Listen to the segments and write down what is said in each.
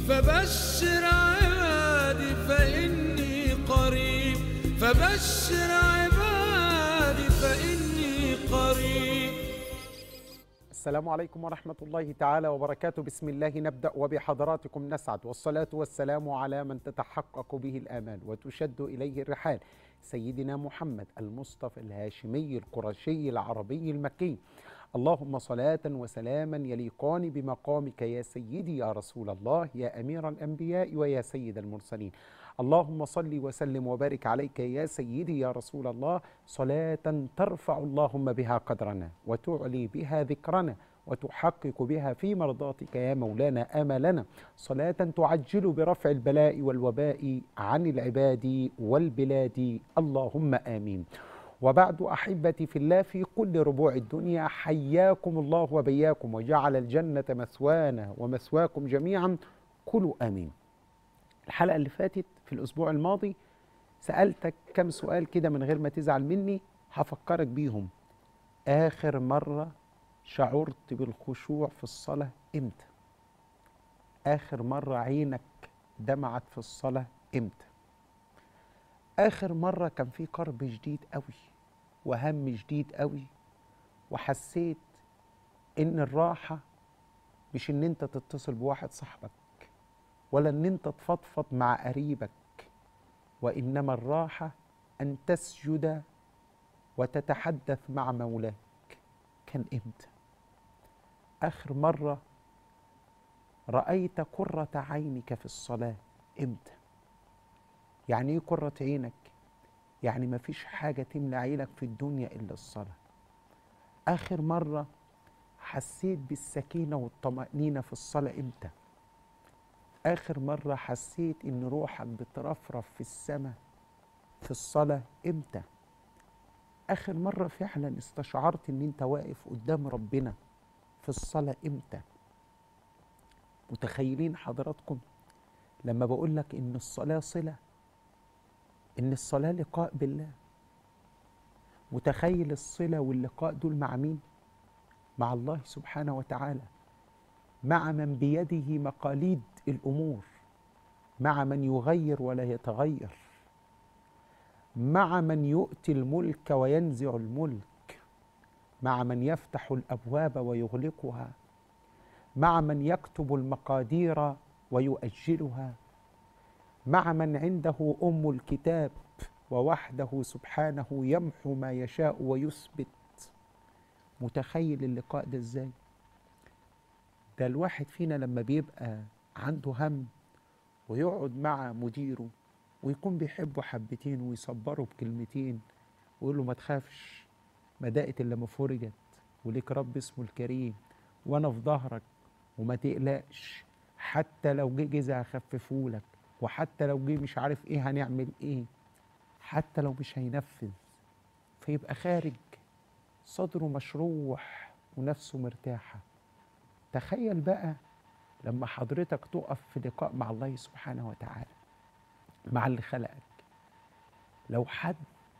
فبشر عبادي فإني قريب فبشر عبادي فإني قريب السلام عليكم ورحمة الله تعالى وبركاته بسم الله نبدأ وبحضراتكم نسعد والصلاة والسلام على من تتحقق به الآمال وتشد إليه الرحال سيدنا محمد المصطفى الهاشمي القرشي العربي المكي اللهم صلاة وسلاما يليقان بمقامك يا سيدي يا رسول الله يا أمير الأنبياء ويا سيد المرسلين اللهم صل وسلم وبارك عليك يا سيدي يا رسول الله صلاة ترفع اللهم بها قدرنا وتعلي بها ذكرنا وتحقق بها في مرضاتك يا مولانا آمالنا صلاة تعجل برفع البلاء والوباء عن العباد والبلاد اللهم آمين وبعد أحبتي في الله في كل ربوع الدنيا حياكم الله وبياكم وجعل الجنة مثوانا ومثواكم جميعا كلوا آمين الحلقة اللي فاتت في الأسبوع الماضي سألتك كم سؤال كده من غير ما تزعل مني هفكرك بيهم آخر مرة شعرت بالخشوع في الصلاة إمتى؟ آخر مرة عينك دمعت في الصلاة إمتى؟ آخر مرة كان في كرب شديد قوي وهم شديد قوي وحسيت إن الراحة مش إن أنت تتصل بواحد صاحبك ولا إن أنت تفضفض مع قريبك وإنما الراحة أن تسجد وتتحدث مع مولاك كان إمتى؟ آخر مرة رأيت قرة عينك في الصلاة إمتى؟ يعني ايه قرة عينك؟ يعني مفيش حاجة تملى عينك في الدنيا إلا الصلاة. آخر مرة حسيت بالسكينة والطمأنينة في الصلاة إمتى؟ آخر مرة حسيت إن روحك بترفرف في السماء في الصلاة إمتى؟ آخر مرة فعلا استشعرت إن أنت واقف قدام ربنا في الصلاة إمتى؟ متخيلين حضراتكم لما بقول لك إن الصلاة صلة إن الصلاة لقاء بالله متخيل الصلة واللقاء دول مع مين؟ مع الله سبحانه وتعالى مع من بيده مقاليد الأمور مع من يغير ولا يتغير مع من يؤتي الملك وينزع الملك مع من يفتح الأبواب ويغلقها مع من يكتب المقادير ويؤجلها مع من عنده ام الكتاب ووحده سبحانه يمحو ما يشاء ويثبت متخيل اللقاء ده ازاي ده الواحد فينا لما بيبقى عنده هم ويقعد مع مديره ويكون بيحبه حبتين ويصبره بكلمتين ويقول له ما تخافش ما دقت الا ما فرجت وليك رب اسمه الكريم وانا في ظهرك وما تقلقش حتى لو جه جزا هخففهولك وحتى لو جه مش عارف ايه هنعمل ايه حتى لو مش هينفذ فيبقى خارج صدره مشروح ونفسه مرتاحة تخيل بقى لما حضرتك تقف في لقاء مع الله سبحانه وتعالى مع اللي خلقك لو حد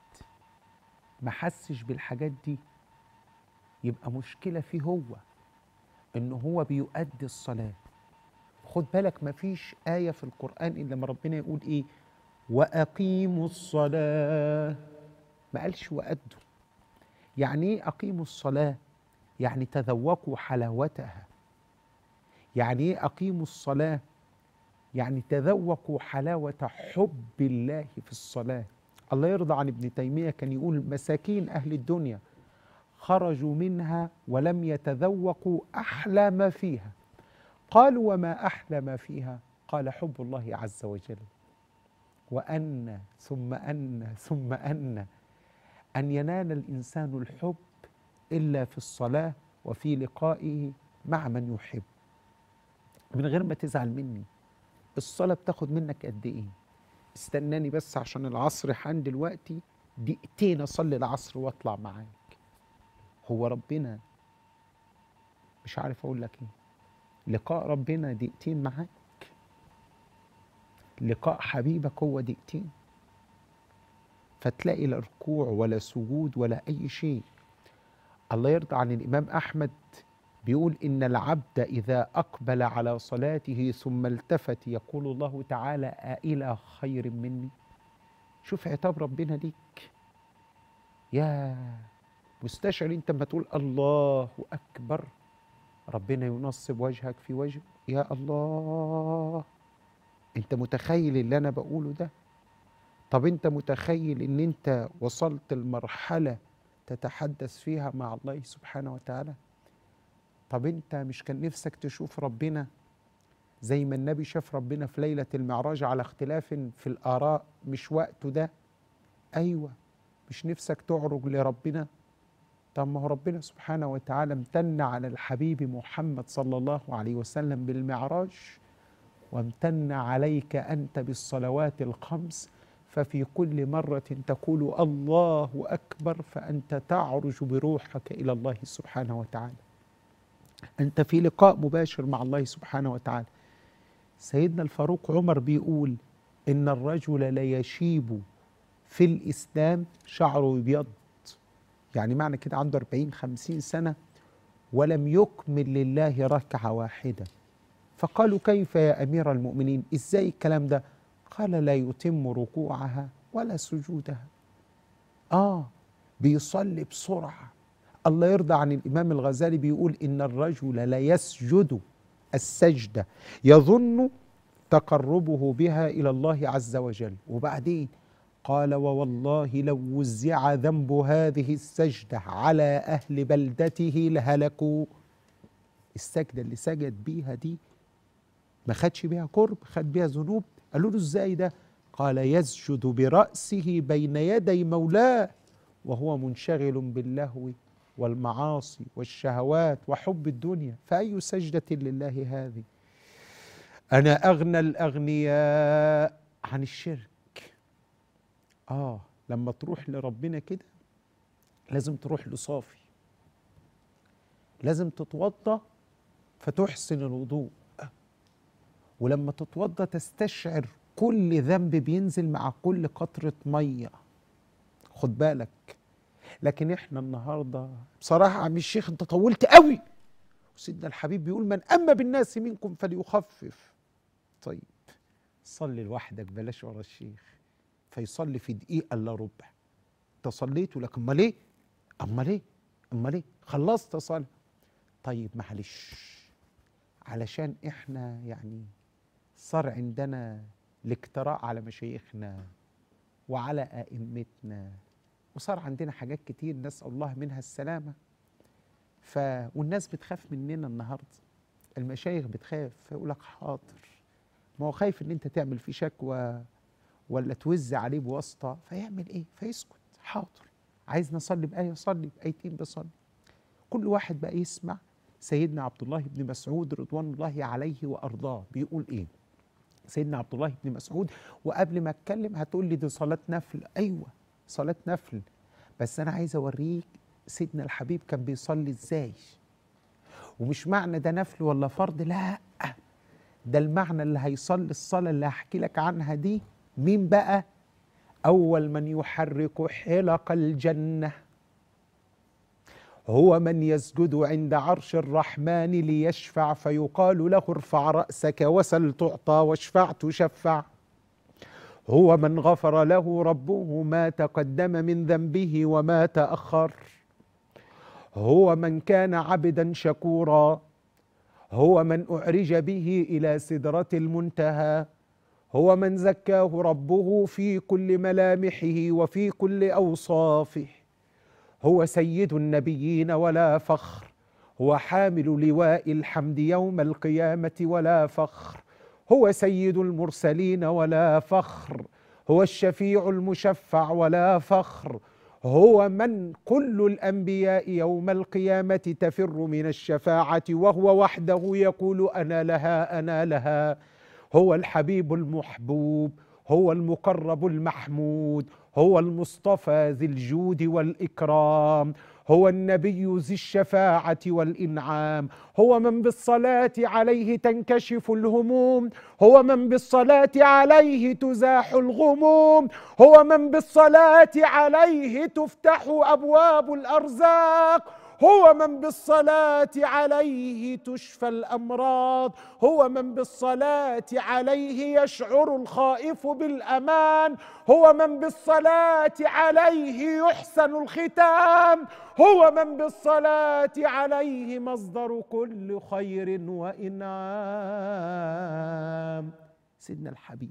ما حسش بالحاجات دي يبقى مشكلة فيه هو إن هو بيؤدي الصلاة خد بالك مفيش آية في القرآن إلا لما ربنا يقول إيه وأقيموا الصلاة ما قالش وأدوا يعني إيه أقيموا الصلاة يعني تذوقوا حلاوتها يعني إيه أقيموا الصلاة يعني تذوقوا حلاوة حب الله في الصلاة الله يرضى عن ابن تيمية كان يقول مساكين أهل الدنيا خرجوا منها ولم يتذوقوا أحلى ما فيها قالوا وما أحلى ما فيها قال حب الله عز وجل وأن ثم أن ثم أن أن ينال الإنسان الحب إلا في الصلاة وفي لقائه مع من يحب من غير ما تزعل مني الصلاة بتاخد منك قد إيه استناني بس عشان العصر حان دلوقتي دقيقتين أصلي العصر وأطلع معاك هو ربنا مش عارف أقول لك إيه لقاء ربنا دقيقتين معاك لقاء حبيبك هو دقيقتين فتلاقي لا ركوع ولا سجود ولا أي شيء الله يرضى عن الإمام أحمد بيقول إن العبد إذا أقبل على صلاته ثم التفت يقول الله تعالى أإلى خير مني شوف عتاب ربنا ليك يا مستشعر انت لما تقول الله اكبر ربنا ينصب وجهك في وجهه يا الله انت متخيل اللي انا بقوله ده طب انت متخيل ان انت وصلت المرحله تتحدث فيها مع الله سبحانه وتعالى طب انت مش كان نفسك تشوف ربنا زي ما النبي شاف ربنا في ليله المعراج على اختلاف في الاراء مش وقته ده ايوه مش نفسك تعرج لربنا طب ما هو ربنا سبحانه وتعالى امتن على الحبيب محمد صلى الله عليه وسلم بالمعراج وامتن عليك انت بالصلوات الخمس ففي كل مره تقول الله اكبر فانت تعرج بروحك الى الله سبحانه وتعالى انت في لقاء مباشر مع الله سبحانه وتعالى سيدنا الفاروق عمر بيقول ان الرجل ليشيب في الاسلام شعره يبيض يعني معنى كده عنده 40 50 سنه ولم يكمل لله ركعه واحده فقالوا كيف يا امير المؤمنين ازاي الكلام ده قال لا يتم ركوعها ولا سجودها اه بيصلي بسرعه الله يرضى عن الامام الغزالي بيقول ان الرجل لا يسجد السجده يظن تقربه بها الى الله عز وجل وبعدين قال ووالله لو وزع ذنب هذه السجدة على أهل بلدته لهلكوا السجدة اللي سجد بيها دي ما خدش بيها قرب خد بيها ذنوب قالوا له ازاي ده قال يسجد برأسه بين يدي مولاه وهو منشغل باللهو والمعاصي والشهوات وحب الدنيا فأي سجدة لله هذه أنا أغنى الأغنياء عن الشرك آه لما تروح لربنا كده لازم تروح له صافي لازم تتوضى فتحسن الوضوء ولما تتوضى تستشعر كل ذنب بينزل مع كل قطرة مية خد بالك لكن احنا النهاردة بصراحة عم الشيخ انت طولت قوي وسيدنا الحبيب بيقول من أما بالناس منكم فليخفف طيب صلي لوحدك بلاش ورا الشيخ فيصلي في دقيقة إلا ربع أنت صليت لك أمال إيه؟ أمال إيه؟ أمال إيه؟ خلصت صلاة طيب معلش علشان إحنا يعني صار عندنا الاقتراء على مشايخنا وعلى أئمتنا وصار عندنا حاجات كتير نسأل الله منها السلامة ف والناس بتخاف مننا النهارده المشايخ بتخاف فيقول لك حاضر ما هو خايف ان انت تعمل فيه شكوى ولا توز عليه بواسطه فيعمل ايه؟ فيسكت حاضر عايز نصلي بآية صلي بآيتين بصلي كل واحد بقى يسمع سيدنا عبد الله بن مسعود رضوان الله عليه وأرضاه بيقول إيه سيدنا عبد الله بن مسعود وقبل ما اتكلم هتقول لي دي صلاة نفل أيوة صلاة نفل بس أنا عايز أوريك سيدنا الحبيب كان بيصلي إزاي ومش معنى ده نفل ولا فرض لا ده المعنى اللي هيصلي الصلاة اللي هحكي لك عنها دي مين بقى اول من يحرك حلق الجنه هو من يسجد عند عرش الرحمن ليشفع فيقال له ارفع راسك وسل تعطى واشفع تشفع هو من غفر له ربه ما تقدم من ذنبه وما تاخر هو من كان عبدا شكورا هو من اعرج به الى سدره المنتهى هو من زكاه ربه في كل ملامحه وفي كل اوصافه هو سيد النبيين ولا فخر هو حامل لواء الحمد يوم القيامه ولا فخر هو سيد المرسلين ولا فخر هو الشفيع المشفع ولا فخر هو من كل الانبياء يوم القيامه تفر من الشفاعه وهو وحده يقول انا لها انا لها هو الحبيب المحبوب هو المقرب المحمود هو المصطفى ذي الجود والاكرام هو النبي ذي الشفاعه والانعام هو من بالصلاه عليه تنكشف الهموم هو من بالصلاه عليه تزاح الغموم هو من بالصلاه عليه تفتح ابواب الارزاق هو من بالصلاة عليه تشفى الأمراض هو من بالصلاة عليه يشعر الخائف بالأمان هو من بالصلاة عليه يحسن الختام هو من بالصلاة عليه مصدر كل خير وإنعام سيدنا الحبيب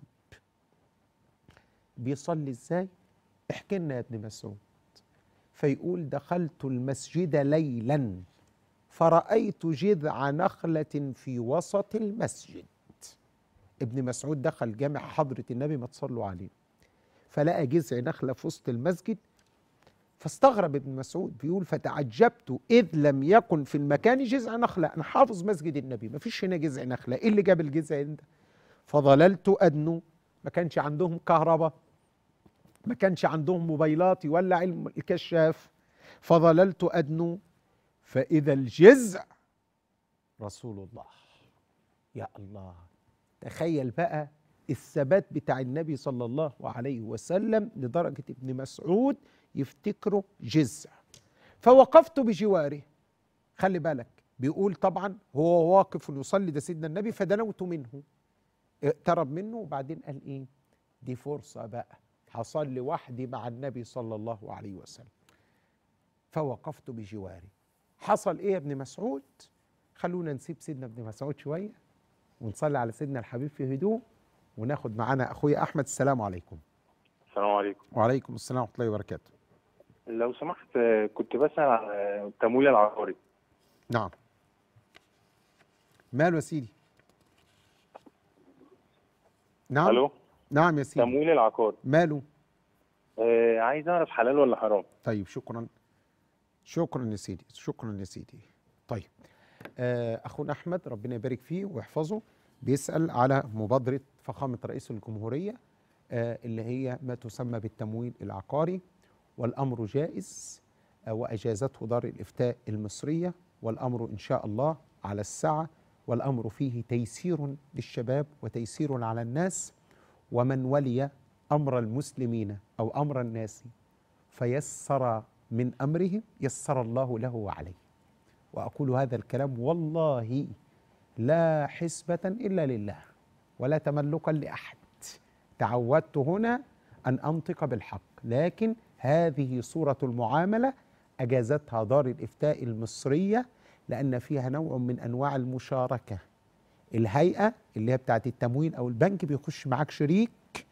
بيصلي ازاي احكي لنا يا ابن مسعود فيقول دخلت المسجد ليلا فرأيت جذع نخلة في وسط المسجد ابن مسعود دخل جامع حضرة النبي ما تصلوا عليه فلقى جذع نخلة في وسط المسجد فاستغرب ابن مسعود بيقول فتعجبت إذ لم يكن في المكان جذع نخلة أنا حافظ مسجد النبي ما فيش هنا جذع نخلة إيه اللي جاب الجذع ده فظللت أدنو ما كانش عندهم كهرباء ما كانش عندهم موبايلات يولع الكشاف فظللت أدنو فإذا الجذع رسول الله يا الله تخيل بقى الثبات بتاع النبي صلى الله عليه وسلم لدرجة ابن مسعود يفتكره جذع فوقفت بجواره خلي بالك بيقول طبعا هو واقف يصلي ده سيدنا النبي فدنوت منه اقترب منه وبعدين قال ايه دي فرصة بقى هصلي وحدي مع النبي صلى الله عليه وسلم فوقفت بجواره حصل ايه يا ابن مسعود خلونا نسيب سيدنا ابن مسعود شويه ونصلي على سيدنا الحبيب في هدوء وناخد معانا اخويا احمد السلام عليكم السلام عليكم وعليكم السلام ورحمه الله وبركاته لو سمحت آه، كنت بسأل عن آه، التمويل العقاري نعم ماله يا سيدي نعم الو نعم يا سيدي تمويل العقاري ماله آه عايز اعرف حلال ولا حرام طيب شكرا شكرا يا سيدي شكرا يا سيدي طيب آه، اخونا احمد ربنا يبارك فيه ويحفظه بيسال على مبادره فخامه رئيس الجمهوريه آه، اللي هي ما تسمى بالتمويل العقاري والامر جائز آه، واجازته دار الافتاء المصريه والامر ان شاء الله على السعه والامر فيه تيسير للشباب وتيسير على الناس ومن ولي امر المسلمين او امر الناس فيسر من امرهم يسر الله له وعليه واقول هذا الكلام والله لا حسبه الا لله ولا تملكا لاحد تعودت هنا ان انطق بالحق لكن هذه صوره المعامله اجازتها دار الافتاء المصريه لان فيها نوع من انواع المشاركه الهيئه اللي هي بتاعت التموين او البنك بيخش معاك شريك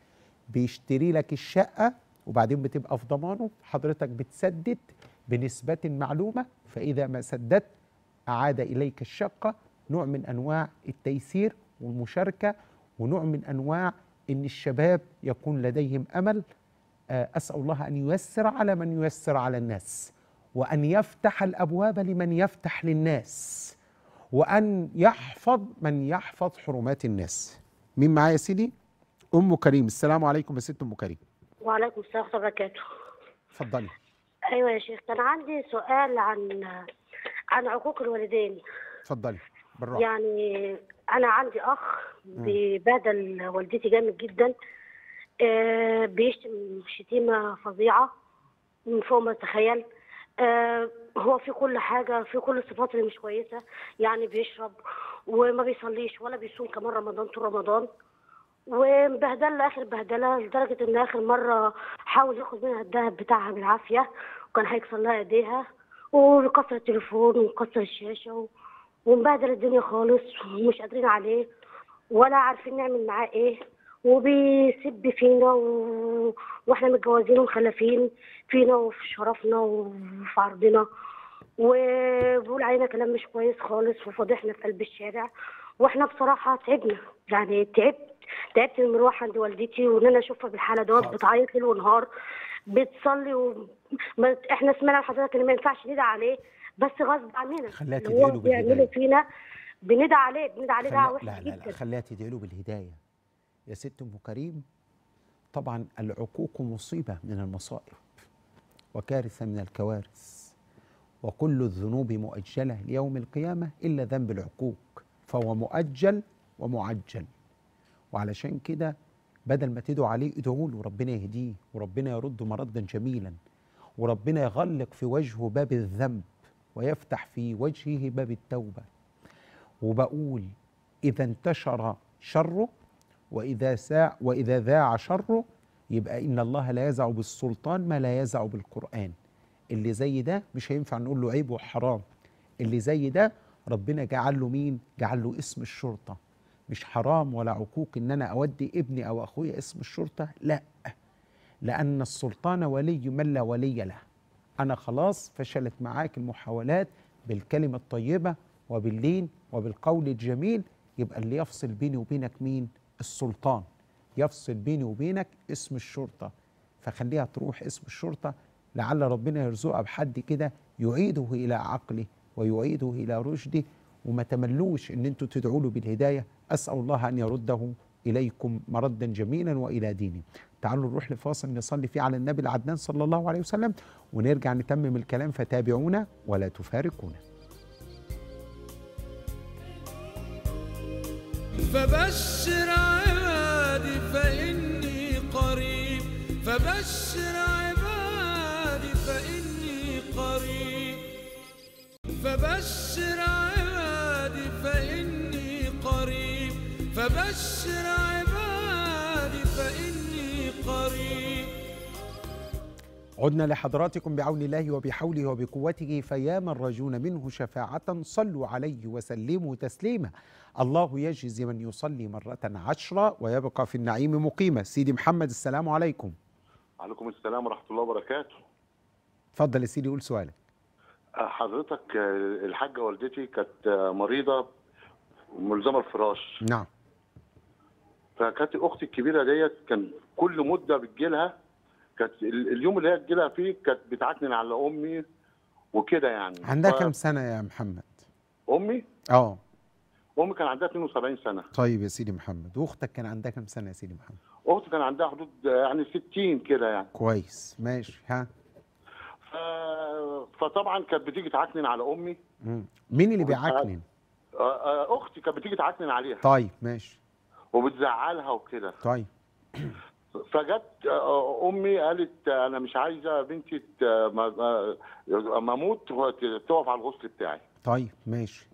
بيشتري لك الشقه وبعدين بتبقى في ضمانه حضرتك بتسدد بنسبة معلومة فإذا ما سددت أعاد إليك الشقة نوع من أنواع التيسير والمشاركة ونوع من أنواع أن الشباب يكون لديهم أمل آه، أسأل الله أن ييسر على من ييسر على الناس وأن يفتح الأبواب لمن يفتح للناس وأن يحفظ من يحفظ حرمات الناس مين معايا يا سيدي؟ أم كريم السلام عليكم يا ست أم كريم وعليكم السلام ورحمة الله وبركاته اتفضلي أيوة يا شيخ كان عندي سؤال عن عن عقوق الوالدين اتفضلي بالراحة يعني أنا عندي أخ بيبادل والدتي جامد جدا آه، بيشتم شتيمة فظيعة من فوق ما تتخيل آه، هو في كل حاجة في كل الصفات اللي مش كويسة يعني بيشرب وما بيصليش ولا بيصوم كمان رمضان طول رمضان ومبهدله اخر بهدله لدرجه ان اخر مره حاول ياخد منها الذهب بتاعها بالعافيه وكان هيكسر لها ايديها وكسر التليفون وكسر الشاشه و... ومبهدل الدنيا خالص ومش قادرين عليه ولا عارفين نعمل معاه ايه وبيسب فينا و... واحنا متجوزين ومخلفين فينا وفي شرفنا وفي عرضنا وبيقول علينا كلام مش كويس خالص وفضحنا في قلب الشارع واحنا بصراحه تعبنا يعني تعبت تعبت من المروح عند والدتي وان انا اشوفها بالحاله دوت حاضر. بتعيط ليل ونهار بتصلي و... ما... احنا سمعنا من حضرتك ان ما ينفعش ندعي عليه بس غصب عننا خليها اللي تدعي هو له بيعمله بالهداية. فينا بندعي عليه بندعي عليه خليها- دعوه لا وحشه لا لا جدا خليها تدعي له بالهداية يا ست أم كريم طبعا العقوق مصيبة من المصائب وكارثة من الكوارث وكل الذنوب مؤجلة ليوم القيامة إلا ذنب العقوق فهو مؤجل ومعجل وعلشان كده بدل ما تدعوا عليه ادعوا له ربنا يهديه وربنا يرد مردا جميلا وربنا يغلق في وجهه باب الذنب ويفتح في وجهه باب التوبة وبقول إذا انتشر شره وإذا ساع وإذا ذاع شره يبقى إن الله لا يزع بالسلطان ما لا يزع بالقرآن اللي زي ده مش هينفع نقول له عيب وحرام اللي زي ده ربنا جعل له مين جعل له اسم الشرطة مش حرام ولا عقوق ان انا اودي ابني او اخويا اسم الشرطة لا لان السلطان ولي من لا ولي له انا خلاص فشلت معاك المحاولات بالكلمة الطيبة وباللين وبالقول الجميل يبقى اللي يفصل بيني وبينك مين السلطان يفصل بيني وبينك اسم الشرطة فخليها تروح اسم الشرطة لعل ربنا يرزقها بحد كده يعيده إلى عقله ويعيده إلى رشده وما تملوش ان انتوا تدعوا له بالهدايه اسال الله ان يرده اليكم مردا جميلا والى دينه تعالوا نروح لفاصل نصلي فيه على النبي العدنان صلى الله عليه وسلم ونرجع نتمم الكلام فتابعونا ولا تفارقونا فبشر عبادي فإني قريب فبشر عبادي فإني قريب فبشر عبادي فإني قريب فبشر عبادي فإني قريب عدنا لحضراتكم بعون الله وبحوله وبقوته فيا من رجون منه شفاعة صلوا عليه وسلموا تسليما الله يجزي من يصلي مرة عشرة ويبقى في النعيم مقيما سيدي محمد السلام عليكم عليكم السلام ورحمة الله وبركاته اتفضل يا سيدي قول سؤالك آه، حضرتك آه، الحاجة والدتي كانت آه، مريضة ملزمة الفراش نعم فكانت أختي الكبيرة ديت كان كل مدة بتجيلها كانت ال- اليوم اللي هي تجيلها فيه كانت بتعكنن على أمي وكده يعني عندها ف- كم سنة يا محمد أمي اه أمي كان عندها 72 سنة طيب يا سيدي محمد واختك كان عندها كم سنة يا سيدي محمد أختي كان عندها حدود آه، يعني 60 كده يعني كويس ماشي ها ف... فطبعا كانت بتيجي تعكنن على أمي مم. مين اللي وبتعال- بيعكنن آه، آه، أختي كانت بتيجي تعكنن عليها طيب ماشي وبتزعلها وكده طيب فجت آه، امي قالت آه، انا مش عايزه بنتي ت- ما ما- ما اموت تقف على الغسل بتاعي طيب ماشي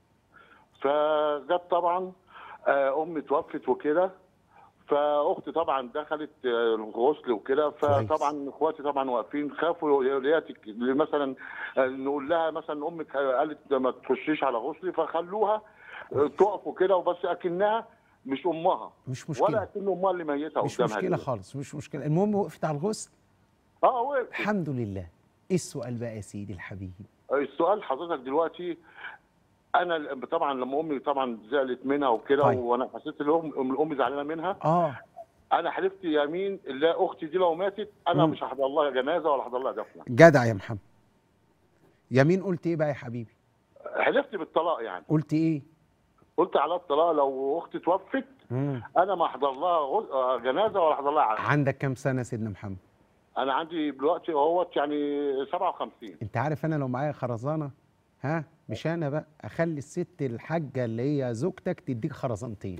فجت طبعا آه، امي توفت وكده فاختي طبعا دخلت آه، الغسل وكده فطبعا اخواتي طبعا واقفين خافوا ياتي مثلا آه، نقول لها مثلا امك قالت ما تخشيش على غسلي فخلوها آه، تقف وكده وبس اكنها مش امها مش ولا مشكلة اكن امها اللي ميته مش قدامها مشكلة دي. خالص مش مشكلة المهم وقفت على الغسل اه وقفت الحمد لله ايه السؤال بقى يا سيدي الحبيب السؤال حضرتك دلوقتي انا ال- طبعا لما امي طبعا زعلت منها وكده طيب. وانا حسيت ان أم- امي زعلانه منها اه انا حلفت يمين اللي اختي دي لو ماتت انا مم. مش هحضر لها جنازه ولا هحضر لها دفنه جدع يا محمد يمين قلت ايه بقى يا حبيبي حلفت بالطلاق يعني قلت ايه قلت على الطلاق لو اختي توفت مم. انا ما احضر لها غز- آه، جنازه ولا احضر لها عزاء عندك كم سنة يا سيدنا محمد انا عندي دلوقتي اهوت يعني 57 انت عارف انا لو معايا خرزانة ها مش انا بقى اخلي الست الحاجة اللي هي زوجتك تديك خرزانتين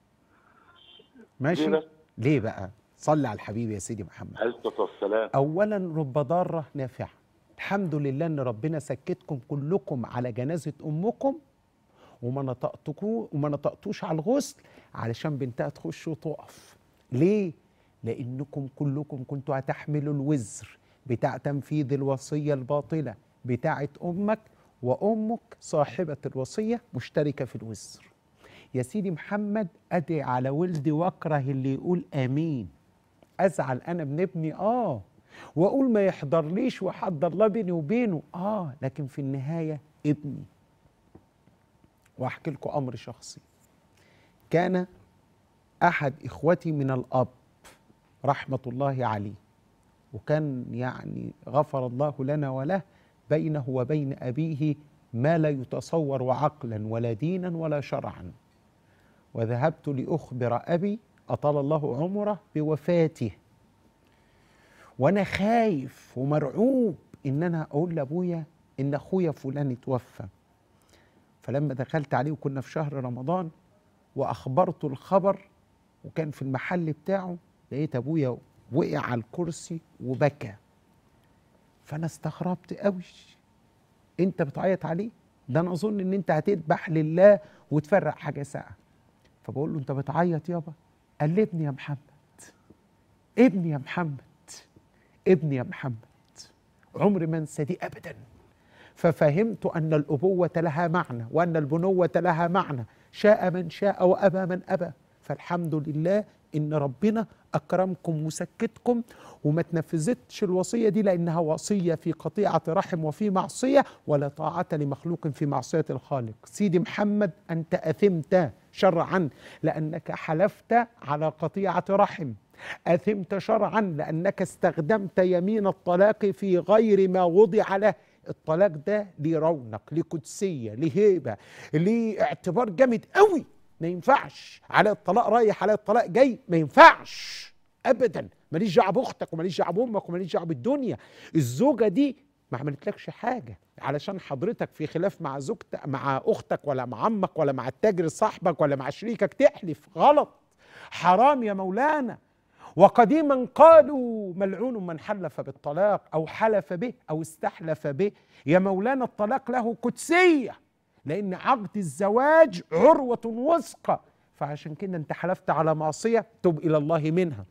ماشي ليه بس؟ ليه بقى صلي على الحبيب يا سيدي محمد عليه الصلاه والسلام اولا رب ضاره نافعه الحمد لله ان ربنا سكتكم كلكم على جنازه امكم وما نطقتكو وما نطقتوش على الغسل علشان بنتها تخش وتقف ليه لانكم كلكم كنتوا هتحملوا الوزر بتاع تنفيذ الوصيه الباطله بتاعه امك وامك صاحبه الوصيه مشتركه في الوزر يا سيدي محمد ادعي على ولدي واكره اللي يقول امين ازعل انا من ابني اه واقول ما يحضرليش وحضر الله بيني وبينه اه لكن في النهايه ابني واحكي لكم امر شخصي كان احد اخوتي من الاب رحمه الله عليه وكان يعني غفر الله لنا وله بينه وبين ابيه ما لا يتصور عقلا ولا دينا ولا شرعا وذهبت لاخبر ابي اطال الله عمره بوفاته وانا خايف ومرعوب ان انا اقول لابويا ان اخويا فلان اتوفى فلما دخلت عليه وكنا في شهر رمضان واخبرته الخبر وكان في المحل بتاعه لقيت ابويا وقع على الكرسي وبكى فانا استغربت قوي انت بتعيط عليه ده انا اظن ان انت هتذبح لله وتفرق حاجه ساقعه فبقول له انت بتعيط يابا قال لي ابني يا محمد ابني يا محمد ابني يا محمد عمري ما انسى دي ابدا ففهمت ان الابوه لها معنى وان البنوه لها معنى شاء من شاء وابى من ابى فالحمد لله ان ربنا اكرمكم وسكتكم وما تنفذتش الوصيه دي لانها وصيه في قطيعه رحم وفي معصيه ولا طاعه لمخلوق في معصيه الخالق سيدي محمد انت اثمت شرعا لانك حلفت على قطيعه رحم اثمت شرعا لانك استخدمت يمين الطلاق في غير ما وضع له الطلاق ده ليه رونق ليه قدسيه ليه هيبه ليه اعتبار جامد قوي ما ينفعش على الطلاق رايح على الطلاق جاي ما ينفعش ابدا ماليش دعوه باختك وماليش دعوه بامك وماليش دعوه بالدنيا الزوجه دي ما عملتلكش حاجه علشان حضرتك في خلاف مع زوجتك مع اختك ولا مع عمك ولا مع التاجر صاحبك ولا مع شريكك تحلف غلط حرام يا مولانا وقديما قالوا ملعون من حلف بالطلاق او حلف به او استحلف به يا مولانا الطلاق له قدسيه لان عقد الزواج عروه وثقى فعشان كده انت حلفت على معصيه تب الى الله منها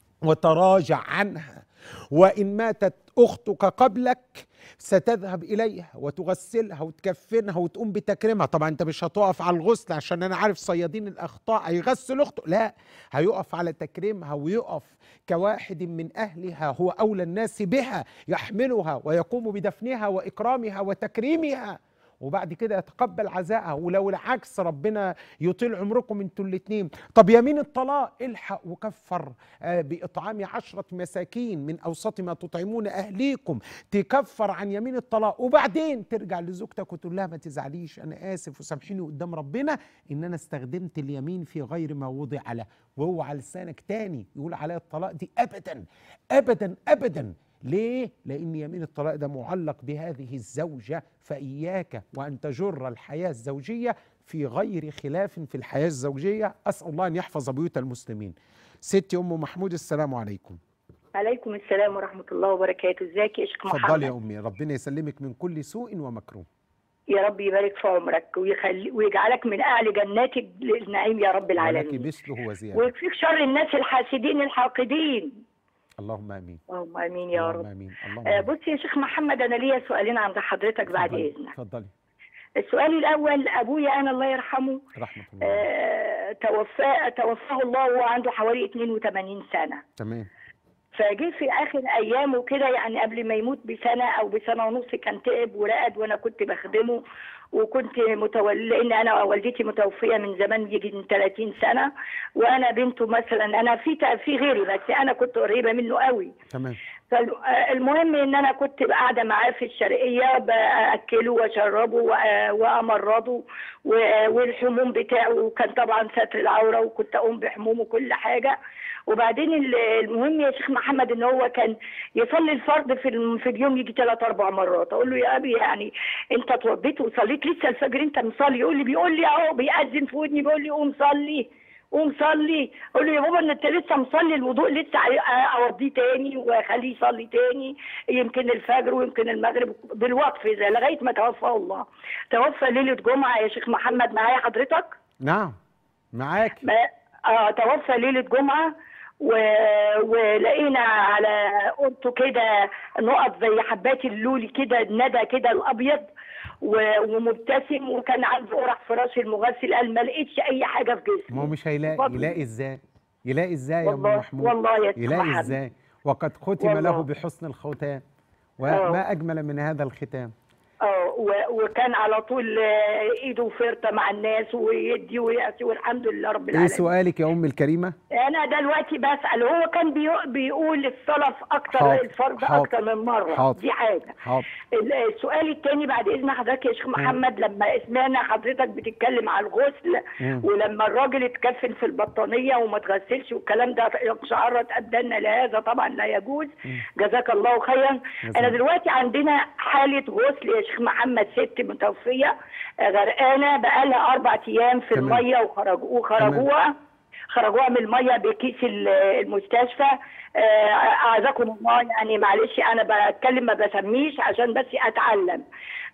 وتراجع عنها وان ماتت اختك قبلك ستذهب اليها وتغسلها وتكفنها وتقوم بتكريمها طبعا انت مش هتقف على الغسل عشان انا عارف صيادين الاخطاء هيغسل اخته لا هيقف على تكريمها ويقف كواحد من اهلها هو اولى الناس بها يحملها ويقوم بدفنها واكرامها وتكريمها وبعد كده يتقبل عزائها ولو العكس ربنا يطيل عمركم انتوا الاثنين طب يمين الطلاق الحق وكفر آه، باطعام عشرة مساكين من اوسط ما تطعمون اهليكم تكفر عن يمين الطلاق وبعدين ترجع لزوجتك وتقول لها ما تزعليش انا اسف وسامحيني قدام ربنا ان انا استخدمت اليمين في غير ما وضع له وهو على لسانك تاني يقول عليا الطلاق دي ابدا ابدا ابدا ليه؟ لأن يمين الطلاق ده معلق بهذه الزوجة فإياك وأن تجر الحياة الزوجية في غير خلاف في الحياة الزوجية أسأل الله أن يحفظ بيوت المسلمين ستي أم محمود السلام عليكم عليكم السلام ورحمة الله وبركاته ازيك يا شيخ محمد اتفضلي يا أمي ربنا يسلمك من كل سوء ومكروه يا رب يبارك في عمرك ويخلي ويجعلك من أهل جنات النعيم يا رب ولك العالمين مثله وزيادة ويكفيك شر الناس الحاسدين الحاقدين اللهم آمين اللهم امين يا اللهم رب آمين اللهم آه، آمين بص يا شيخ محمد انا ليا سؤالين عند حضرتك بعد اتفضلي، اذنك اتفضلي السؤال الاول ابويا انا الله يرحمه رحمة الله آه، توفى توفاه الله وهو عنده حوالي 82 سنه تمام فجه في اخر ايامه كده يعني قبل ما يموت بسنه او بسنه ونص كان تعب ورقد وانا كنت بخدمه وكنت متولى لان انا والدتي متوفيه من زمان يجي من 30 سنه وانا بنته مثلا انا في في غيري بس انا كنت قريبه منه قوي تمام فالمهم ان انا كنت قاعده معاه في الشرقيه باكله واشربه وأ- وامرضه و- والحموم بتاعه كان طبعا ستر العوره وكنت اقوم بحمومه كل حاجه وبعدين ال- المهم يا شيخ محمد ان هو كان يصلي الفرض في الم- في اليوم يجي ثلاث اربع مرات اقول له يا ابي يعني انت اتوضيت وصليت لسه الفجر انت مصلي يقول لي بيقول لي اهو بيأذن في ودني بيقول لي قوم صلي قوم صلي اقول له يا بابا ان انت لسه مصلي الوضوء لسه ع- اوديه تاني واخليه يصلي تاني يمكن الفجر ويمكن المغرب بالوقف ده لغايه ما توفاه الله توفى ليله جمعه يا شيخ محمد معايا حضرتك نعم معاك ما اه توفى ليله جمعه و... ولقينا على اوضته كده نقط زي حبات اللولي كده الندى كده الابيض و... ومبتسم وكان عنده قرح في راس المغسل قال ما لقيتش اي حاجه في جسمه ما هو مش هيلاقي اتفضل. يلاقي ازاي يلاقي ازاي يا ام والله محمود والله يا شيخ يلاقي محمد. ازاي وقد ختم والله. له بحسن الختام آه. وما اجمل من هذا الختام اه و- وكان على طول آه، ايده فرطه مع الناس ويدي ويعطي والحمد لله رب ايه العالمين سؤالك يا ام الكريمه انا دلوقتي بسال هو كان بيق- بيقول الصلاه في اكتر حاضر، الفرض حاضر، اكتر من مره حاضر. دي حاجه حاضر ال- السؤال الثاني بعد اذن حضرتك يا شيخ محمد لما سمعنا حضرتك بتتكلم على الغسل مم. ولما الراجل اتكفن في البطانيه وما تغسلش والكلام ده شعرت ابداننا لهذا طبعا لا يجوز جزاك الله خيرا جزاك انا الله. دلوقتي عندنا حاله غسل يا شيخ محمد ست متوفيه آه، غرقانه بقالها اربع ايام في تمام. الميه وخرج وخرجوها خرجوها من الميه بكيس ال- المستشفى آه، اعزكم الله يعني معلش انا بتكلم ما بسميش عشان بس اتعلم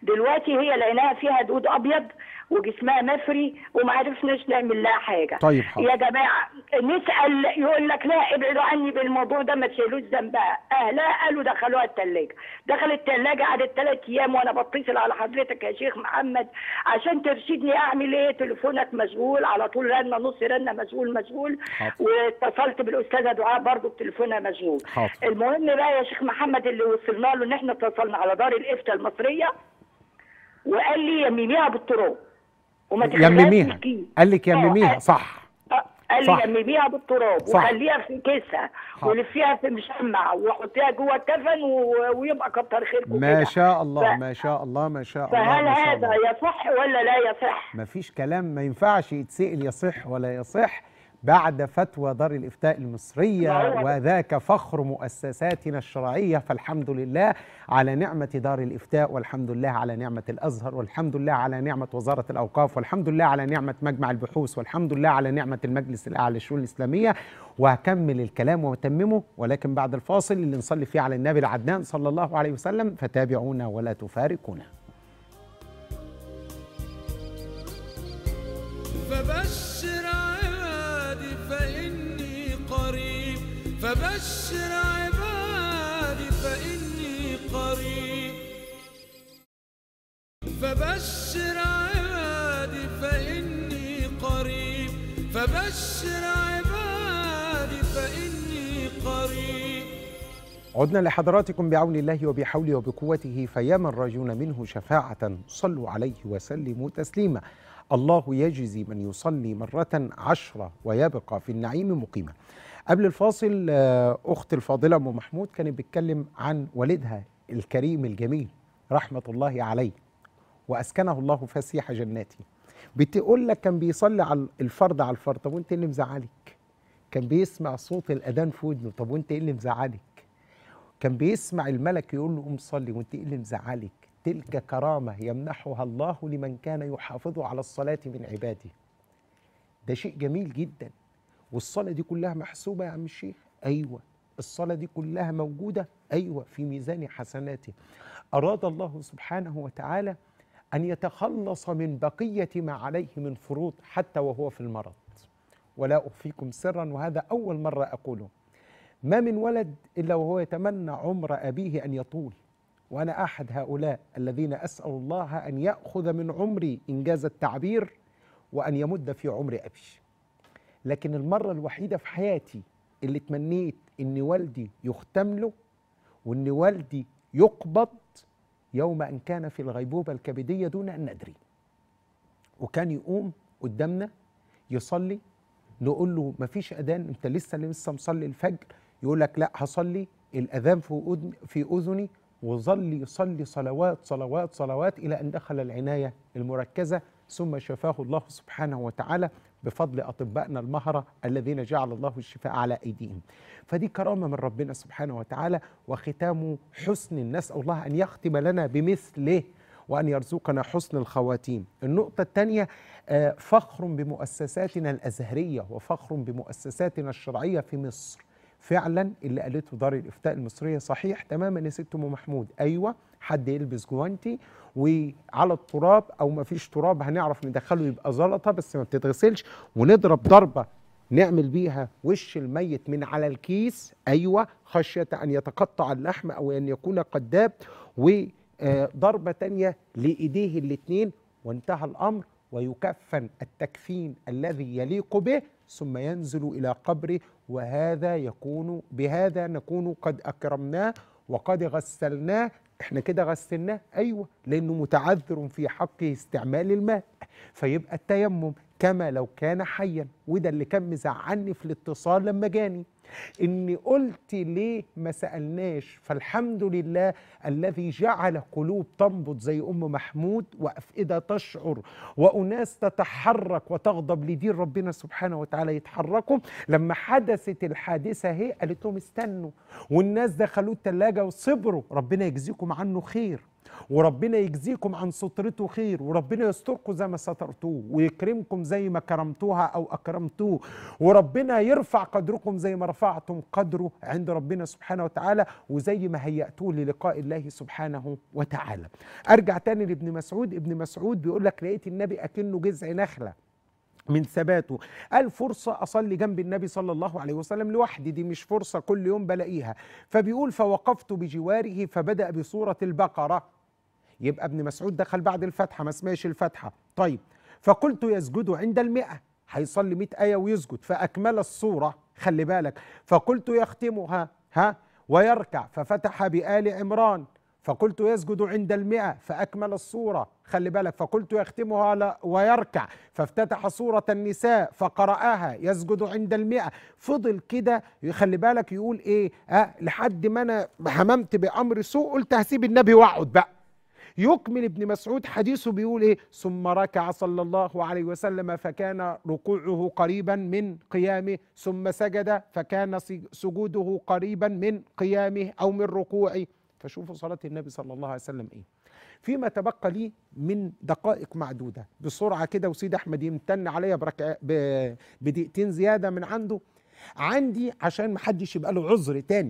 دلوقتي هي لقيناها فيها دود ابيض وجسمها مفري وما عرفناش نعمل لها حاجه طيب حاضر. يا جماعه نسال يقول لك لا ابعدوا عني بالموضوع ده ما تشيلوش ذنبها اهلها قالوا دخلوها الثلاجه دخلت الثلاجه قعدت ثلاث ايام وانا بتصل على حضرتك يا شيخ محمد عشان ترشدني اعمل ايه تليفونك مشغول على طول رنه نص رنه مشغول مشغول حاضر. واتصلت بالاستاذه دعاء برضو بتليفونها مشغول حاضر. المهم بقى يا شيخ محمد اللي وصلنا له ان احنا اتصلنا على دار الافتاء المصريه وقال لي يميميها بالتراب وما تخليهاش يمميها مسكين. قال لك آه، يمميها قال- صح آه، قال صح. لي يمميها بالتراب صح. وخليها في كيسها حاضر. ولفيها في مشمع وحطيها جوه الكفن و- ويبقى كتر خيركم ما كده. شاء الله ف- ما شاء الله ما شاء الله فهل ما شاء هذا الله يصح ولا لا يصح؟ ما فيش كلام ما ينفعش يتسأل يصح ولا يصح بعد فتوى دار الإفتاء المصرية ما هو- وذاك فخر مؤسساتنا الشرعية فالحمد لله على نعمة دار الإفتاء والحمد لله على نعمة الأزهر والحمد لله على نعمة وزارة الأوقاف والحمد لله على نعمة مجمع البحوث والحمد لله على نعمة المجلس الأعلى للشؤون الإسلامية وهكمل الكلام وأتممه ولكن بعد الفاصل اللي نصلي فيه على النبي العدنان صلى الله عليه وسلم فتابعونا ولا تفارقونا فبشر عبادي فإني قريب فبشر عبادي فإني قريب فبشر عبادي فإني قريب فبشر عبادي فإني قريب عدنا لحضراتكم بعون الله وبحوله وبقوته فيا من راجون منه شفاعة صلوا عليه وسلموا تسليما الله يجزي من يصلي مرة عشرة ويبقى في النعيم مقيما قبل الفاصل آه، أخت الفاضلة أم محمود كانت بتتكلم عن والدها الكريم الجميل رحمة الله عليه وأسكنه الله فسيح جناته بتقول لك كان بيصلي على الفرض على الفرض طب وانت إيه اللي مزعلك كان بيسمع صوت الأذان في ودنه طب وانت ايه اللي مزعلك كان بيسمع الملك يقول له قوم صلي وانت ايه اللي مزعلك تلك كرامه يمنحها الله لمن كان يحافظ على الصلاه من عباده ده شيء جميل جدا والصلاه دي كلها محسوبه يا عم الشيخ ايوه الصلاه دي كلها موجوده ايوه في ميزان حسناته اراد الله سبحانه وتعالى ان يتخلص من بقيه ما عليه من فروض حتى وهو في المرض ولا اخفيكم سرا وهذا اول مره اقوله ما من ولد الا وهو يتمنى عمر ابيه ان يطول وانا احد هؤلاء الذين اسال الله ان ياخذ من عمري انجاز التعبير وان يمد في عمر ابي لكن المره الوحيده في حياتي اللي تمنيت ان والدي يختم له وان والدي يقبض يوم ان كان في الغيبوبه الكبديه دون ان ندري وكان يقوم قدامنا يصلي نقول له مفيش اذان انت لسه لسه مصلي الفجر يقول لك لا هصلي الاذان في اذن في اذني وظل يصلي صلوات صلوات صلوات الى ان دخل العنايه المركزه ثم شفاه الله سبحانه وتعالى بفضل اطبائنا المهره الذين جعل الله الشفاء على ايديهم. فدي كرامه من ربنا سبحانه وتعالى وختام حسن نسال الله ان يختم لنا بمثله وأن يرزقنا حسن الخواتيم النقطة الثانية آه، فخر بمؤسساتنا الأزهرية وفخر بمؤسساتنا الشرعية في مصر فعلا اللي قالته دار الإفتاء المصرية صحيح تماما يا ست أم محمود أيوة حد يلبس جوانتي وعلى التراب أو ما فيش تراب هنعرف ندخله يبقى زلطة بس ما بتتغسلش ونضرب ضربة نعمل بيها وش الميت من على الكيس أيوة خشية أن يتقطع اللحم أو أن يكون قد داب و آه، ضربة تانية لإيديه الاتنين وانتهى الأمر ويكفن التكفين الذي يليق به ثم ينزل إلى قبره وهذا يكون بهذا نكون قد أكرمناه وقد غسلناه احنا كده غسلناه ايوه لانه متعذر في حقه استعمال الماء فيبقى التيمم كما لو كان حيا وده اللي كان مزعلني في الاتصال لما جاني اني قلت ليه ما سالناش فالحمد لله الذي جعل قلوب تنبض زي ام محمود وافئده تشعر واناس تتحرك وتغضب لدين ربنا سبحانه وتعالى يتحركوا لما حدثت الحادثه هي قالت لهم استنوا والناس دخلوا الثلاجه وصبروا ربنا يجزيكم عنه خير وربنا يجزيكم عن سترته خير وربنا يستركم زي ما سترتوه ويكرمكم زي ما كرمتوها او اكرمتم اكرمتوه وربنا يرفع قدركم زي ما رفعتم قدره عند ربنا سبحانه وتعالى وزي ما هيأتوه للقاء الله سبحانه وتعالى ارجع تاني لابن مسعود ابن مسعود بيقول لك لقيت النبي اكنه جذع نخله من ثباته قال فرصة أصلي جنب النبي صلى الله عليه وسلم لوحدي دي مش فرصة كل يوم بلاقيها فبيقول فوقفت بجواره فبدأ بسورة البقرة يبقى ابن مسعود دخل بعد الفتحة ما سمعش الفتحة طيب فقلت يسجد عند المئة هيصلي مئة آية ويسجد فأكمل الصورة خلي بالك فقلت يختمها ها ويركع ففتح بآل عمران فقلت يسجد عند المئة فأكمل الصورة خلي بالك فقلت يختمها ل- ويركع فافتتح سورة النساء فقرأها يسجد عند المئة فضل كده خلي بالك يقول ايه أه لحد ما انا هممت بأمر سوء قلت هسيب النبي واقعد بقى يكمل ابن مسعود حديثه بيقول ايه ثم ركع صلى الله عليه وسلم فكان ركوعه قريبا من قيامه ثم سجد فكان سج- سجوده قريبا من قيامه او من ركوعه فشوفوا صلاة النبي صلى الله عليه وسلم ايه فيما تبقى لي من دقائق معدودة بسرعة كده وسيد أحمد يمتن عليا بركع... ب... بدقيقتين زيادة من عنده عندي عشان محدش يبقى له عذر تاني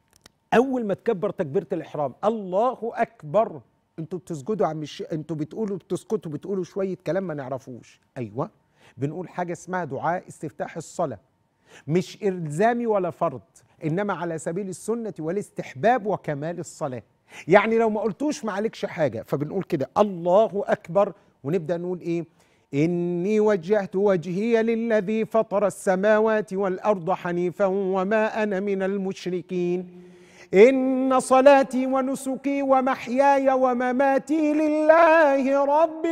اول ما تكبر تكبيره الاحرام الله اكبر انتوا بتسجدوا عم الش... انتوا بتقولوا بتسكتوا بتقولوا شويه كلام ما نعرفوش ايوه بنقول حاجه اسمها دعاء استفتاح الصلاه مش الزامي ولا فرض انما على سبيل السنه والاستحباب وكمال الصلاه يعني لو ما قلتوش ما عليكش حاجه فبنقول كده الله اكبر ونبدا نقول ايه اني وجهت وجهي للذي فطر السماوات والارض حنيفا وما انا من المشركين إن صلاتي ونسكي ومحياي ومماتي لله رب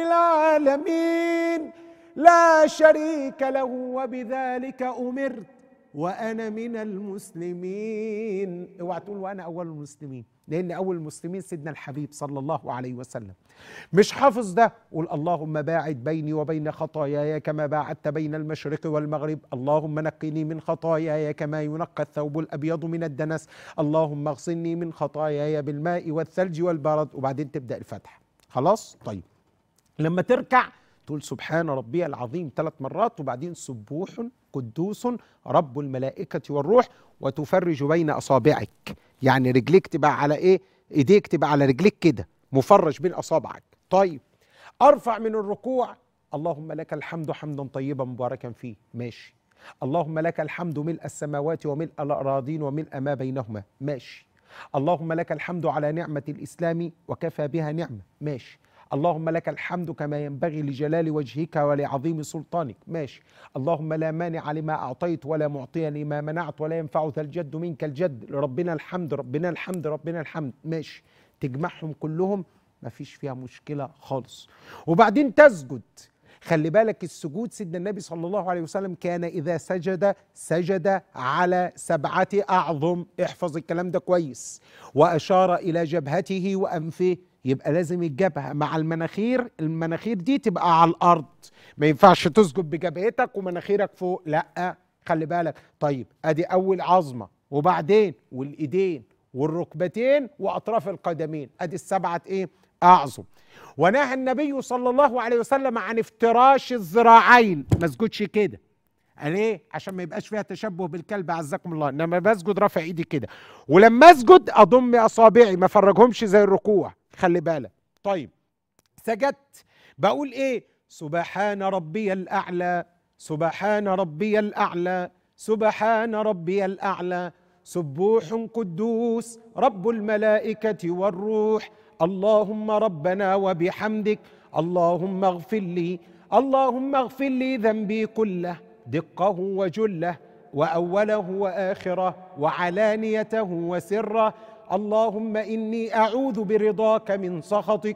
العالمين لا شريك له وبذلك أمرت وأنا من المسلمين اوعى تقول وأنا أول المسلمين لأن أول المسلمين سيدنا الحبيب صلى الله عليه وسلم مش حافظ ده قول اللهم باعد بيني وبين خطاياي كما باعدت بين المشرق والمغرب اللهم نقني من خطاياي كما ينقى الثوب الأبيض من الدنس اللهم اغسلني من خطاياي بالماء والثلج والبرد وبعدين تبدأ الفتح خلاص طيب لما تركع تقول سبحان ربي العظيم ثلاث مرات وبعدين سبوح قدوس رب الملائكة والروح وتفرج بين أصابعك يعني رجليك تبقى على إيه إيديك تبقى على رجليك كده مفرج بين أصابعك طيب أرفع من الركوع اللهم لك الحمد حمدا طيبا مباركا فيه ماشي اللهم لك الحمد ملء السماوات وملء الأراضين وملء ما بينهما ماشي اللهم لك الحمد على نعمة الإسلام وكفى بها نعمة ماشي اللهم لك الحمد كما ينبغي لجلال وجهك ولعظيم سلطانك ماشي اللهم لا مانع لما أعطيت ولا معطي لما منعت ولا ينفع ذا الجد منك الجد ربنا الحمد ربنا الحمد ربنا الحمد ماشي تجمعهم كلهم مفيش فيها مشكلة خالص وبعدين تسجد خلي بالك السجود سيدنا النبي صلى الله عليه وسلم كان إذا سجد سجد على سبعة أعظم احفظ الكلام ده كويس وأشار إلى جبهته وأنفه يبقى لازم الجبهة مع المناخير المناخير دي تبقى على الأرض ما ينفعش تسجد بجبهتك ومناخيرك فوق لا خلي بالك طيب ادي أول عظمة وبعدين والإيدين والركبتين وأطراف القدمين ادي السبعة ايه أعظم ونهى النبي صلى الله عليه وسلم عن افتراش الذراعين ما اسجدش كده قال ايه عشان ما يبقاش فيها تشبه بالكلب عزكم الله انما بسجد رافع ايدي كده ولما اسجد اضم اصابعي ما افرجهمش زي الركوع خلي بالك طيب سجدت بقول ايه سبحان ربي الاعلى سبحان ربي الاعلى سبحان ربي الاعلى سبوح قدوس رب الملائكه والروح اللهم ربنا وبحمدك اللهم اغفر لي اللهم اغفر لي ذنبي كله دقه وجله واوله واخره وعلانيته وسره اللهم اني اعوذ برضاك من سخطك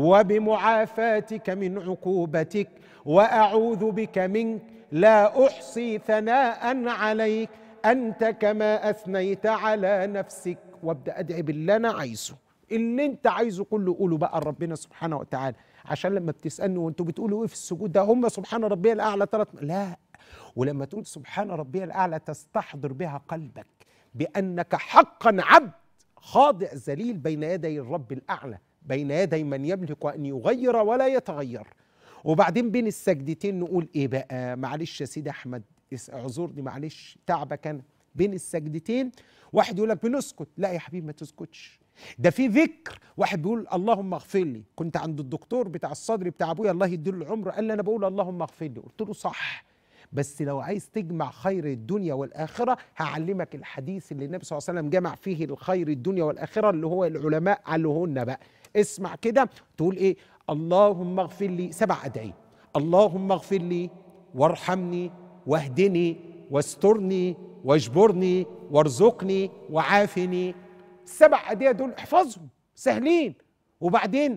وبمعافاتك من عقوبتك واعوذ بك منك لا احصي ثناء عليك انت كما اثنيت على نفسك وابدا ادعي باللي انا عايزه اللي انت عايزه كله قوله بقى لربنا سبحانه وتعالى عشان لما بتسالني وانتوا بتقولوا ايه في السجود ده هم سبحان ربي الاعلى ثلاث لا ولما تقول سبحان ربي الاعلى تستحضر بها قلبك بانك حقا عبد خاضع ذليل بين يدي الرب الاعلى بين يدي من يملك ان يغير ولا يتغير وبعدين بين السجدتين نقول ايه بقى معلش يا سيدي احمد اس- اعذرني معلش تعبك انا بين السجدتين واحد يقول لك بنسكت لا يا حبيبي ما تسكتش ده في ذكر واحد بيقول اللهم اغفر لي كنت عند الدكتور بتاع الصدر بتاع ابويا الله يديله العمر قال لي انا بقول اللهم اغفر لي قلت له صح بس لو عايز تجمع خير الدنيا والآخرة هعلمك الحديث اللي النبي صلى الله عليه وسلم جمع فيه الخير الدنيا والآخرة اللي هو العلماء علوهن بقى اسمع كده تقول ايه اللهم اغفر لي سبع أدعية اللهم اغفر لي وارحمني واهدني واسترني واجبرني وارزقني وعافني السبع أدعية دول احفظهم سهلين وبعدين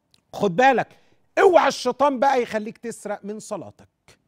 خد بالك اوعى الشيطان بقى يخليك تسرق من صلاتك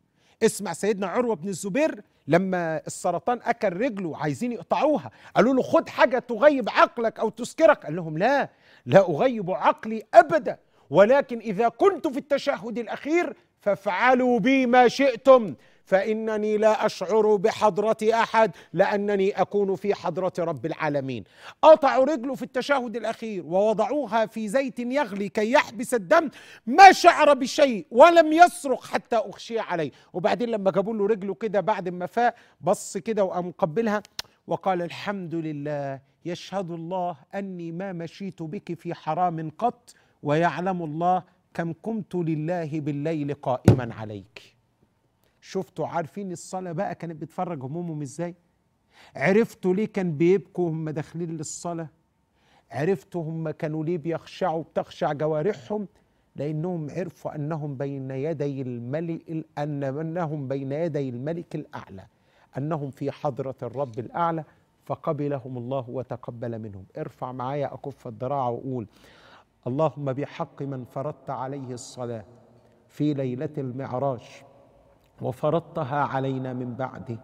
اسمع سيدنا عروه بن الزبير لما السرطان اكل رجله عايزين يقطعوها قالوا له خد حاجه تغيب عقلك او تسكرك قال لهم لا لا اغيب عقلي ابدا ولكن اذا كنت في التشهد الاخير فافعلوا بي ما شئتم فانني لا اشعر بحضره احد لانني اكون في حضره رب العالمين قطعوا رجله في التشهد الاخير ووضعوها في زيت يغلي كي يحبس الدم ما شعر بشيء ولم يصرخ حتى اغشي عليه وبعدين لما جابوا له رجله كده بعد ما فاق بص كده وقام مقبلها وقال الحمد لله يشهد الله اني ما مشيت بك في حرام قط ويعلم الله كم قمت لله بالليل قائما عليك شفتوا عارفين الصلاة بقى كانت بتفرج همومهم ازاي عرفتوا ليه كان بيبكوا هم داخلين للصلاة عرفتوا هم كانوا ليه بيخشعوا بتخشع جوارحهم لأنهم عرفوا أنهم بين يدي الملك أن أنهم بين يدي الملك الأعلى أنهم في حضرة الرب الأعلى فقبلهم الله وتقبل منهم ارفع معايا أكف الذراع وقول اللهم بحق من فرضت عليه الصلاة في ليلة المعراج وفرضتها علينا من بعده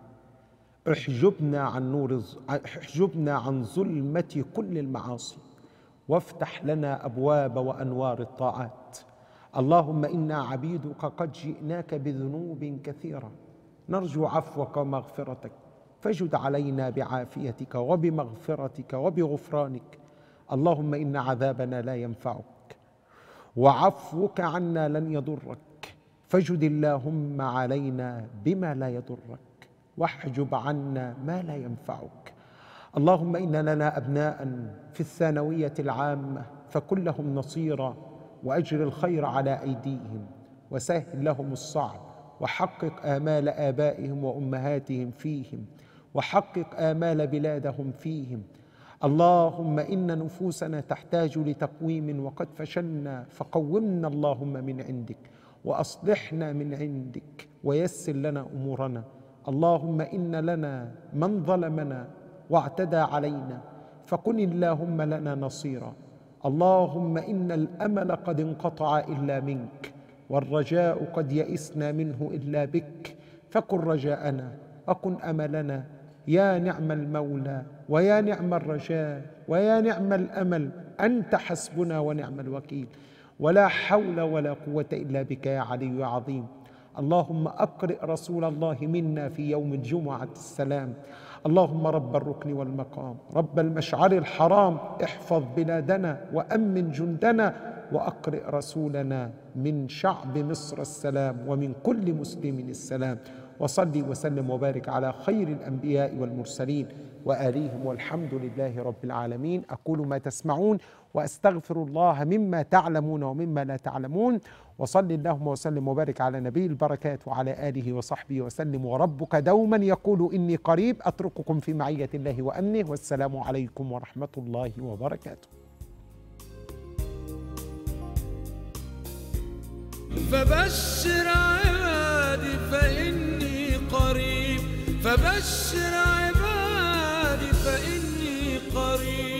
احجبنا عن نور الز- احجبنا عن ظلمة كل المعاصي وافتح لنا أبواب وأنوار الطاعات اللهم إنا عبيدك قد جئناك بذنوب كثيرة نرجو عفوك ومغفرتك فجد علينا بعافيتك وبمغفرتك وبغفرانك اللهم إن عذابنا لا ينفعك وعفوك عنا لن يضرك فجد اللهم علينا بما لا يضرك واحجب عنا ما لا ينفعك اللهم ان لنا ابناء في الثانويه العامه فكن لهم نصيرا واجر الخير على ايديهم وسهل لهم الصعب وحقق امال ابائهم وامهاتهم فيهم وحقق امال بلادهم فيهم اللهم ان نفوسنا تحتاج لتقويم وقد فشلنا فقومنا اللهم من عندك واصلحنا من عندك ويسر لنا امورنا اللهم ان لنا من ظلمنا واعتدى علينا فكن اللهم لنا نصيرا اللهم ان الامل قد انقطع الا منك والرجاء قد يئسنا منه الا بك فكن رجاءنا وكن املنا يا نعم المولى ويا نعم الرجاء ويا نعم الامل انت حسبنا ونعم الوكيل ولا حول ولا قوه الا بك يا علي يا عظيم اللهم اقرئ رسول الله منا في يوم الجمعه السلام اللهم رب الركن والمقام رب المشعر الحرام احفظ بلادنا وامن جندنا واقرئ رسولنا من شعب مصر السلام ومن كل مسلم السلام وصلي وسلم وبارك على خير الانبياء والمرسلين واليهم والحمد لله رب العالمين اقول ما تسمعون واستغفر الله مما تعلمون ومما لا تعلمون وصل اللهم وسلم وبارك على نبي البركات وعلى اله وصحبه وسلم وربك دوما يقول اني قريب اترككم في معيه الله وامنه والسلام عليكم ورحمه الله وبركاته فبشر عبادي فإني قريب فبشر عبادي فإني قريب